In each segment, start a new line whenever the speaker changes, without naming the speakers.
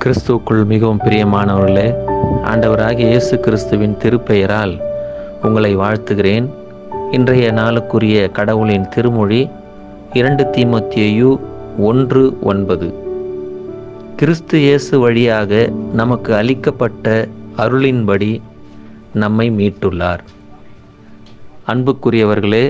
கிறிஸ்துவுக்குள் மிகவும் பிரியமானவர்களே ஆண்டவராகிய இயேசு கிறிஸ்துவின் திருப்பெயரால் உங்களை வாழ்த்துகிறேன் இன்றைய நாளுக்குரிய கடவுளின் திருமொழி இரண்டு தீமோத்தேயு ஒன்று ஒன்பது கிறிஸ்து இயேசு வழியாக நமக்கு அளிக்கப்பட்ட அருளின்படி நம்மை மீட்டுள்ளார் அன்புக்குரியவர்களே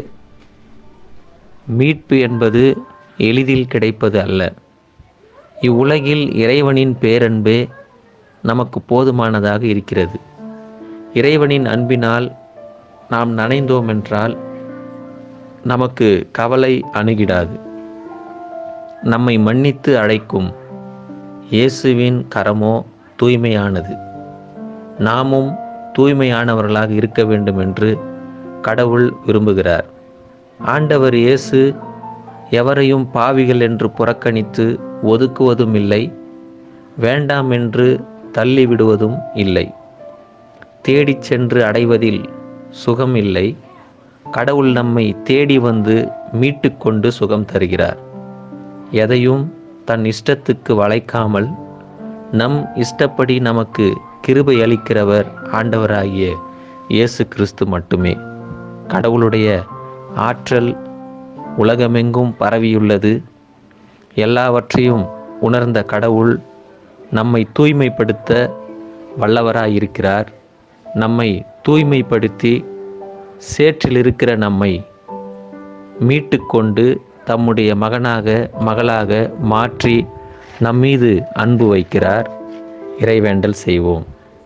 மீட்பு என்பது எளிதில் கிடைப்பது அல்ல இவ்வுலகில் இறைவனின் பேரன்பே நமக்கு போதுமானதாக இருக்கிறது இறைவனின் அன்பினால் நாம் நனைந்தோம் என்றால் நமக்கு கவலை அணுகிடாது நம்மை மன்னித்து அழைக்கும் இயேசுவின் கரமோ தூய்மையானது நாமும் தூய்மையானவர்களாக இருக்க வேண்டும் என்று கடவுள் விரும்புகிறார் ஆண்டவர் இயேசு எவரையும் பாவிகள் என்று புறக்கணித்து ஒதுக்குவதும் இல்லை வேண்டாம் என்று தள்ளிவிடுவதும் இல்லை தேடிச் சென்று அடைவதில் சுகம் இல்லை கடவுள் நம்மை தேடி வந்து மீட்டுக்கொண்டு சுகம் தருகிறார் எதையும் தன் இஷ்டத்துக்கு வளைக்காமல் நம் இஷ்டப்படி நமக்கு கிருபை அளிக்கிறவர் ஆண்டவராகிய இயேசு கிறிஸ்து மட்டுமே கடவுளுடைய ஆற்றல் உலகமெங்கும் பரவியுள்ளது எல்லாவற்றையும் உணர்ந்த கடவுள் நம்மை தூய்மைப்படுத்த வல்லவராயிருக்கிறார் நம்மை தூய்மைப்படுத்தி சேற்றில் இருக்கிற நம்மை மீட்டுக்கொண்டு தம்முடைய மகனாக மகளாக மாற்றி நம்மீது அன்பு வைக்கிறார் இறைவேண்டல் செய்வோம்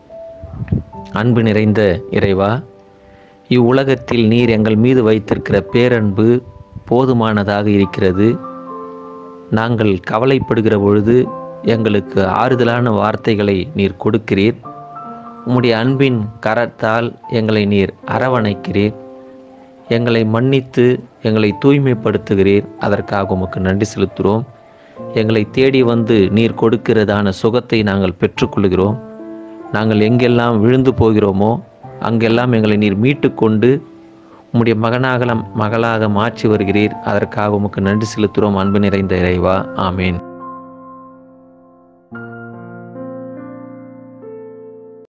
அன்பு நிறைந்த இறைவா இவ்வுலகத்தில் நீர் எங்கள் மீது வைத்திருக்கிற பேரன்பு போதுமானதாக இருக்கிறது நாங்கள் கவலைப்படுகிற பொழுது எங்களுக்கு ஆறுதலான வார்த்தைகளை நீர் கொடுக்கிறீர் உம்முடைய அன்பின் கரத்தால் எங்களை நீர் அரவணைக்கிறீர் எங்களை மன்னித்து எங்களை தூய்மைப்படுத்துகிறீர் அதற்காக உமக்கு நன்றி செலுத்துகிறோம் எங்களை தேடி வந்து நீர் கொடுக்கிறதான சுகத்தை நாங்கள் பெற்றுக்கொள்கிறோம் நாங்கள் எங்கெல்லாம் விழுந்து போகிறோமோ அங்கெல்லாம் எங்களை நீர் மீட்டுக்கொண்டு உம்முடைய மகனாக மகளாக மாற்றி வருகிறீர் அதற்காக உமக்கு நன்றி செலுத்துகிறோம் அன்பு நிறைந்த இறைவா ஆமேன்